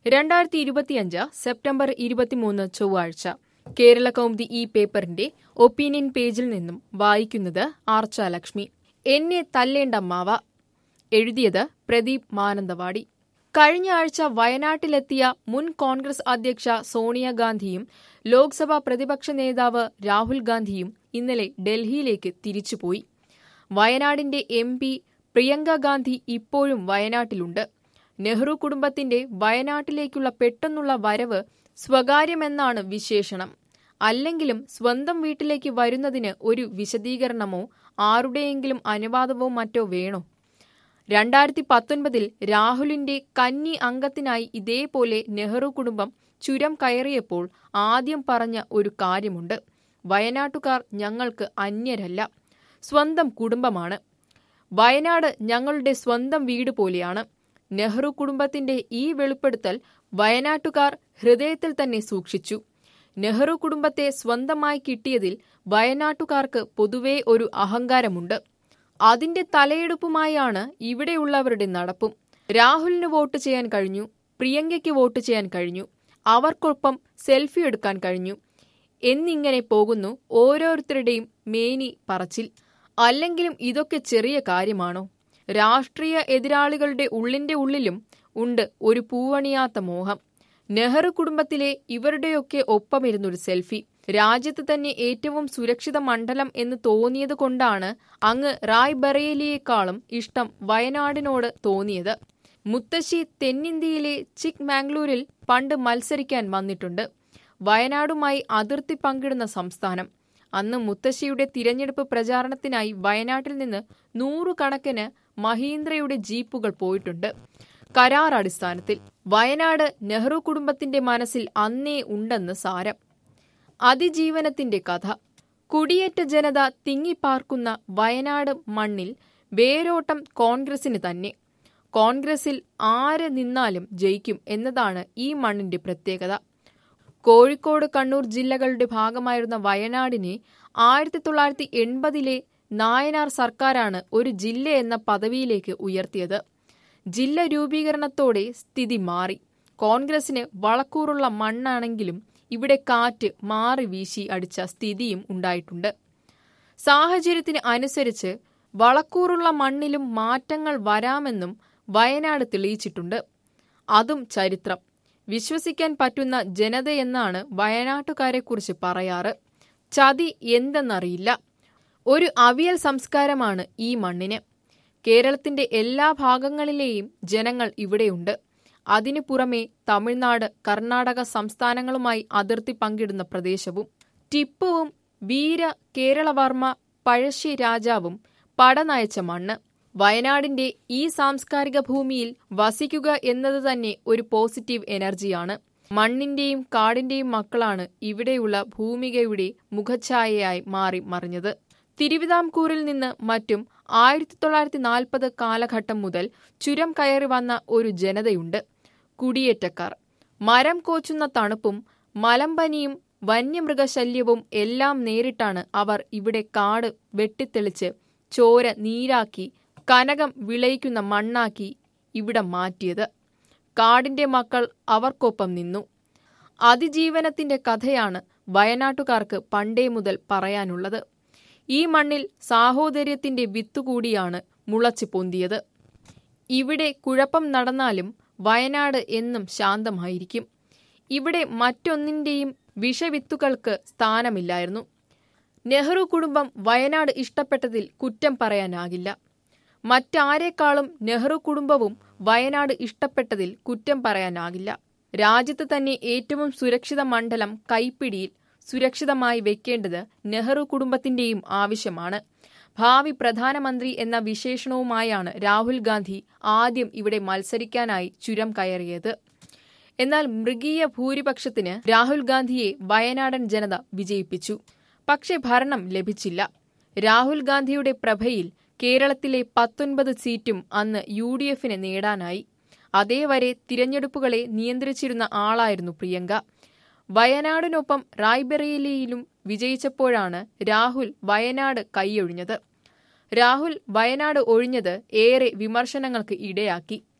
രണ്ടായിരത്തി ഇരുപത്തിയഞ്ച് സെപ്റ്റംബർ ഇരുപത്തിമൂന്ന് ചൊവ്വാഴ്ച കേരള കൗമുദി ഈ പേപ്പറിന്റെ ഒപ്പീനിയൻ പേജിൽ നിന്നും വായിക്കുന്നത് ആർച്ച ലക്ഷ്മി എന്നെ തല്ലേണ്ട മാവ എഴുതിയത് പ്രദീപ് മാനന്തവാടി കഴിഞ്ഞ ആഴ്ച വയനാട്ടിലെത്തിയ മുൻ കോൺഗ്രസ് അധ്യക്ഷ സോണിയാഗാന്ധിയും ലോക്സഭാ പ്രതിപക്ഷ നേതാവ് രാഹുൽ ഗാന്ധിയും ഇന്നലെ ഡൽഹിയിലേക്ക് തിരിച്ചുപോയി വയനാടിന്റെ എം പി പ്രിയങ്ക ഗാന്ധി ഇപ്പോഴും വയനാട്ടിലുണ്ട് നെഹ്റു കുടുംബത്തിന്റെ വയനാട്ടിലേക്കുള്ള പെട്ടെന്നുള്ള വരവ് സ്വകാര്യമെന്നാണ് വിശേഷണം അല്ലെങ്കിലും സ്വന്തം വീട്ടിലേക്ക് വരുന്നതിന് ഒരു വിശദീകരണമോ ആരുടെയെങ്കിലും അനുവാദമോ മറ്റോ വേണോ രണ്ടായിരത്തി പത്തൊൻപതിൽ രാഹുലിന്റെ കന്നി അംഗത്തിനായി ഇതേപോലെ നെഹ്റു കുടുംബം ചുരം കയറിയപ്പോൾ ആദ്യം പറഞ്ഞ ഒരു കാര്യമുണ്ട് വയനാട്ടുകാർ ഞങ്ങൾക്ക് അന്യരല്ല സ്വന്തം കുടുംബമാണ് വയനാട് ഞങ്ങളുടെ സ്വന്തം വീട് പോലെയാണ് നെഹ്റു കുടുംബത്തിന്റെ ഈ വെളിപ്പെടുത്തൽ വയനാട്ടുകാർ ഹൃദയത്തിൽ തന്നെ സൂക്ഷിച്ചു നെഹ്റു കുടുംബത്തെ സ്വന്തമായി കിട്ടിയതിൽ വയനാട്ടുകാർക്ക് പൊതുവേ ഒരു അഹങ്കാരമുണ്ട് അതിന്റെ തലയെടുപ്പുമായാണ് ഇവിടെയുള്ളവരുടെ നടപ്പും രാഹുലിന് വോട്ട് ചെയ്യാൻ കഴിഞ്ഞു പ്രിയങ്കയ്ക്ക് വോട്ട് ചെയ്യാൻ കഴിഞ്ഞു അവർക്കൊപ്പം സെൽഫി എടുക്കാൻ കഴിഞ്ഞു എന്നിങ്ങനെ പോകുന്നു ഓരോരുത്തരുടെയും മേനി പറച്ചിൽ അല്ലെങ്കിലും ഇതൊക്കെ ചെറിയ കാര്യമാണോ രാഷ്ട്രീയ എതിരാളികളുടെ ഉള്ളിന്റെ ഉള്ളിലും ഉണ്ട് ഒരു പൂവണിയാത്ത മോഹം നെഹ്റു കുടുംബത്തിലെ ഇവരുടെയൊക്കെ ഒപ്പമിരുന്നൊരു സെൽഫി രാജ്യത്ത് തന്നെ ഏറ്റവും സുരക്ഷിത മണ്ഡലം എന്ന് തോന്നിയത് കൊണ്ടാണ് അങ്ങ് റായ്ബറേലിയേക്കാളും ഇഷ്ടം വയനാടിനോട് തോന്നിയത് മുത്തശ്ശി തെന്നിന്ത്യയിലെ ചിക് മാംഗ്ലൂരിൽ പണ്ട് മത്സരിക്കാൻ വന്നിട്ടുണ്ട് വയനാടുമായി അതിർത്തി പങ്കിടുന്ന സംസ്ഥാനം അന്ന് മുത്തശ്ശിയുടെ തിരഞ്ഞെടുപ്പ് പ്രചാരണത്തിനായി വയനാട്ടിൽ നിന്ന് നൂറുകണക്കിന് മഹീന്ദ്രയുടെ ജീപ്പുകൾ പോയിട്ടുണ്ട് കരാർ അടിസ്ഥാനത്തിൽ വയനാട് നെഹ്റു കുടുംബത്തിന്റെ മനസ്സിൽ അന്നേ ഉണ്ടെന്ന് സാരം അതിജീവനത്തിന്റെ കഥ കുടിയേറ്റ ജനത തിങ്ങിപ്പാർക്കുന്ന വയനാട് മണ്ണിൽ വേരോട്ടം കോൺഗ്രസിന് തന്നെ കോൺഗ്രസിൽ ആര് നിന്നാലും ജയിക്കും എന്നതാണ് ഈ മണ്ണിന്റെ പ്രത്യേകത കോഴിക്കോട് കണ്ണൂർ ജില്ലകളുടെ ഭാഗമായിരുന്ന വയനാടിനെ ആയിരത്തി തൊള്ളായിരത്തി എൺപതിലെ നായനാർ സർക്കാരാണ് ഒരു ജില്ല എന്ന പദവിയിലേക്ക് ഉയർത്തിയത് ജില്ല രൂപീകരണത്തോടെ സ്ഥിതി മാറി കോൺഗ്രസിന് വളക്കൂറുള്ള മണ്ണാണെങ്കിലും ഇവിടെ കാറ്റ് മാറി വീശി അടിച്ച സ്ഥിതിയും ഉണ്ടായിട്ടുണ്ട് സാഹചര്യത്തിന് അനുസരിച്ച് വളക്കൂറുള്ള മണ്ണിലും മാറ്റങ്ങൾ വരാമെന്നും വയനാട് തെളിയിച്ചിട്ടുണ്ട് അതും ചരിത്രം വിശ്വസിക്കാൻ പറ്റുന്ന ജനതയെന്നാണ് വയനാട്ടുകാരെക്കുറിച്ച് പറയാറ് ചതി എന്തെന്നറിയില്ല ഒരു അവിയൽ സംസ്കാരമാണ് ഈ മണ്ണിന് കേരളത്തിന്റെ എല്ലാ ഭാഗങ്ങളിലെയും ജനങ്ങൾ ഇവിടെയുണ്ട് അതിനു പുറമെ തമിഴ്നാട് കർണാടക സംസ്ഥാനങ്ങളുമായി അതിർത്തി പങ്കിടുന്ന പ്രദേശവും ടിപ്പുവും വീര കേരളവർമ്മ പഴശ്ശി രാജാവും പടനയച്ച മണ്ണ് വയനാടിന്റെ ഈ സാംസ്കാരിക ഭൂമിയിൽ വസിക്കുക എന്നത് തന്നെ ഒരു പോസിറ്റീവ് എനർജിയാണ് മണ്ണിന്റെയും കാടിന്റെയും മക്കളാണ് ഇവിടെയുള്ള ഭൂമികയുടെ മുഖഛായയായി മാറി മറിഞ്ഞത് തിരുവിതാംകൂറിൽ നിന്ന് മറ്റും ആയിരത്തി തൊള്ളായിരത്തി നാൽപ്പത് കാലഘട്ടം മുതൽ ചുരം കയറി വന്ന ഒരു ജനതയുണ്ട് കുടിയേറ്റക്കാർ മരം കോച്ചുന്ന തണുപ്പും മലമ്പനിയും വന്യമൃഗശല്യവും എല്ലാം നേരിട്ടാണ് അവർ ഇവിടെ കാട് വെട്ടിത്തെളിച്ച് ചോര നീരാക്കി കനകം വിളയിക്കുന്ന മണ്ണാക്കി ഇവിടെ മാറ്റിയത് കാടിന്റെ മക്കൾ അവർക്കൊപ്പം നിന്നു അതിജീവനത്തിന്റെ കഥയാണ് വയനാട്ടുകാർക്ക് പണ്ടേ മുതൽ പറയാനുള്ളത് ഈ മണ്ണിൽ സാഹോദര്യത്തിന്റെ വിത്തുകൂടിയാണ് മുളച്ചു പൊന്തിയത് ഇവിടെ കുഴപ്പം നടന്നാലും വയനാട് എന്നും ശാന്തമായിരിക്കും ഇവിടെ മറ്റൊന്നിന്റെയും വിഷവിത്തുകൾക്ക് സ്ഥാനമില്ലായിരുന്നു നെഹ്റു കുടുംബം വയനാട് ഇഷ്ടപ്പെട്ടതിൽ കുറ്റം പറയാനാകില്ല മറ്റാരേക്കാളും നെഹ്റു കുടുംബവും വയനാട് ഇഷ്ടപ്പെട്ടതിൽ കുറ്റം പറയാനാകില്ല രാജ്യത്ത് തന്നെ ഏറ്റവും സുരക്ഷിത മണ്ഡലം കൈപ്പിടിയിൽ സുരക്ഷിതമായി വെക്കേണ്ടത് നെഹ്റു കുടുംബത്തിന്റെയും ആവശ്യമാണ് ഭാവി പ്രധാനമന്ത്രി എന്ന വിശേഷണവുമായാണ് രാഹുൽ ഗാന്ധി ആദ്യം ഇവിടെ മത്സരിക്കാനായി ചുരം കയറിയത് എന്നാൽ മൃഗീയ ഭൂരിപക്ഷത്തിന് രാഹുൽ ഗാന്ധിയെ വയനാടൻ ജനത വിജയിപ്പിച്ചു പക്ഷേ ഭരണം ലഭിച്ചില്ല രാഹുൽ ഗാന്ധിയുടെ പ്രഭയിൽ കേരളത്തിലെ പത്തൊൻപത് സീറ്റും അന്ന് യു ഡി എഫിന് നേടാനായി അതേവരെ തിരഞ്ഞെടുപ്പുകളെ നിയന്ത്രിച്ചിരുന്ന ആളായിരുന്നു പ്രിയങ്ക വയനാടിനൊപ്പം റായ്ബറേലിയിലും വിജയിച്ചപ്പോഴാണ് രാഹുൽ വയനാട് കൈയൊഴിഞ്ഞത് രാഹുൽ വയനാട് ഒഴിഞ്ഞത് ഏറെ വിമർശനങ്ങൾക്ക് ഇടയാക്കി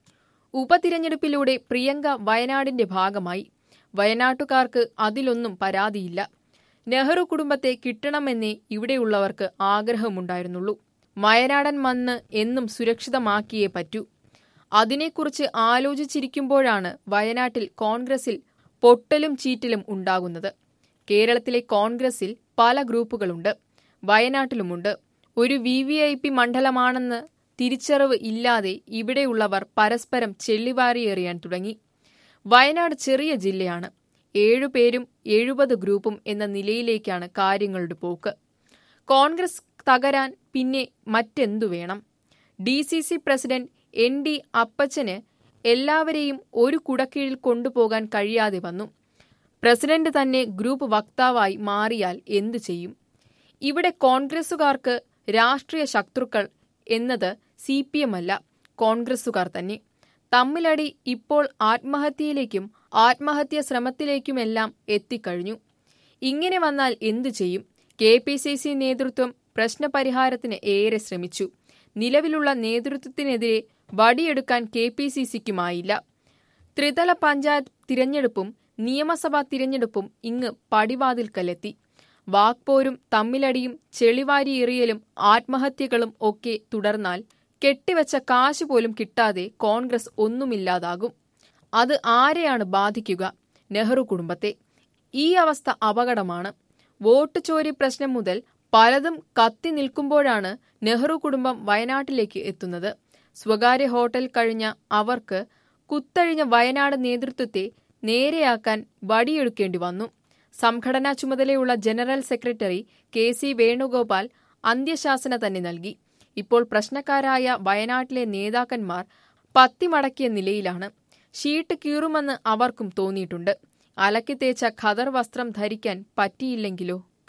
ഉപതിരഞ്ഞെടുപ്പിലൂടെ പ്രിയങ്ക വയനാടിന്റെ ഭാഗമായി വയനാട്ടുകാർക്ക് അതിലൊന്നും പരാതിയില്ല നെഹ്റു കുടുംബത്തെ കിട്ടണമെന്നേ ഇവിടെയുള്ളവർക്ക് ആഗ്രഹമുണ്ടായിരുന്നുള്ളൂ വയനാടൻ മണ്ണ് എന്നും സുരക്ഷിതമാക്കിയേ പറ്റൂ അതിനെക്കുറിച്ച് ആലോചിച്ചിരിക്കുമ്പോഴാണ് വയനാട്ടിൽ കോൺഗ്രസിൽ പൊട്ടലും ചീറ്റലും ഉണ്ടാകുന്നത് കേരളത്തിലെ കോൺഗ്രസിൽ പല ഗ്രൂപ്പുകളുണ്ട് വയനാട്ടിലുമുണ്ട് ഒരു വി വി ഐ പി മണ്ഡലമാണെന്ന് തിരിച്ചറിവ് ഇല്ലാതെ ഇവിടെയുള്ളവർ പരസ്പരം ചെള്ളിവാരിയെറിയാൻ തുടങ്ങി വയനാട് ചെറിയ ജില്ലയാണ് ഏഴുപേരും എഴുപത് ഗ്രൂപ്പും എന്ന നിലയിലേക്കാണ് കാര്യങ്ങളുടെ പോക്ക് കോൺഗ്രസ് തകരാൻ പിന്നെ മറ്റെന്തു വേണം D C C president N D അപ്പച്ചന് എല്ലാവരെയും ഒരു കുടക്കീഴിൽ കൊണ്ടുപോകാൻ കഴിയാതെ വന്നു പ്രസിഡന്റ് തന്നെ ഗ്രൂപ്പ് വക്താവായി മാറിയാൽ എന്തു ചെയ്യും ഇവിടെ കോൺഗ്രസുകാർക്ക് രാഷ്ട്രീയ ശത്രുക്കൾ എന്നത് സി പി എം അല്ല കോൺഗ്രസുകാർ തന്നെ തമ്മിലടി ഇപ്പോൾ ആത്മഹത്യയിലേക്കും ആത്മഹത്യാ ശ്രമത്തിലേക്കുമെല്ലാം എത്തിക്കഴിഞ്ഞു ഇങ്ങനെ വന്നാൽ എന്തു ചെയ്യും കെ പി സി സി നേതൃത്വം പ്രശ്നപരിഹാരത്തിന് ഏറെ ശ്രമിച്ചു നിലവിലുള്ള നേതൃത്വത്തിനെതിരെ വടിയെടുക്കാൻ കെ പി സി സിക്കുമായില്ല ത്രിതല പഞ്ചായത്ത് തിരഞ്ഞെടുപ്പും നിയമസഭാ തിരഞ്ഞെടുപ്പും ഇങ്ങ് പടിവാതിൽക്കലെത്തി വാക്പോരും തമ്മിലടിയും ചെളിവാരിയെറിയലും ആത്മഹത്യകളും ഒക്കെ തുടർന്നാൽ കെട്ടിവച്ച കാശ് പോലും കിട്ടാതെ കോൺഗ്രസ് ഒന്നുമില്ലാതാകും അത് ആരെയാണ് ബാധിക്കുക നെഹ്റു കുടുംബത്തെ ഈ അവസ്ഥ അപകടമാണ് വോട്ട് ചോരി പ്രശ്നം മുതൽ പലതും കത്തി നിൽക്കുമ്പോഴാണ് നെഹ്റു കുടുംബം വയനാട്ടിലേക്ക് എത്തുന്നത് സ്വകാര്യ ഹോട്ടൽ കഴിഞ്ഞ അവർക്ക് കുത്തഴിഞ്ഞ വയനാട് നേതൃത്വത്തെ നേരെയാക്കാൻ വടിയെടുക്കേണ്ടി വന്നു സംഘടനാ ചുമതലയുള്ള general secretary K C Venugopal അന്ത്യശാസന തന്നെ നൽകി ഇപ്പോൾ പ്രശ്നക്കാരായ വയനാട്ടിലെ നേതാക്കന്മാർ പത്തിമടക്കിയ നിലയിലാണ് ഷീട്ട് കീറുമെന്ന് അവർക്കും തോന്നിയിട്ടുണ്ട് അലക്കി തേച്ച ഖദർ വസ്ത്രം ധരിക്കാൻ പറ്റിയില്ലെങ്കിലോ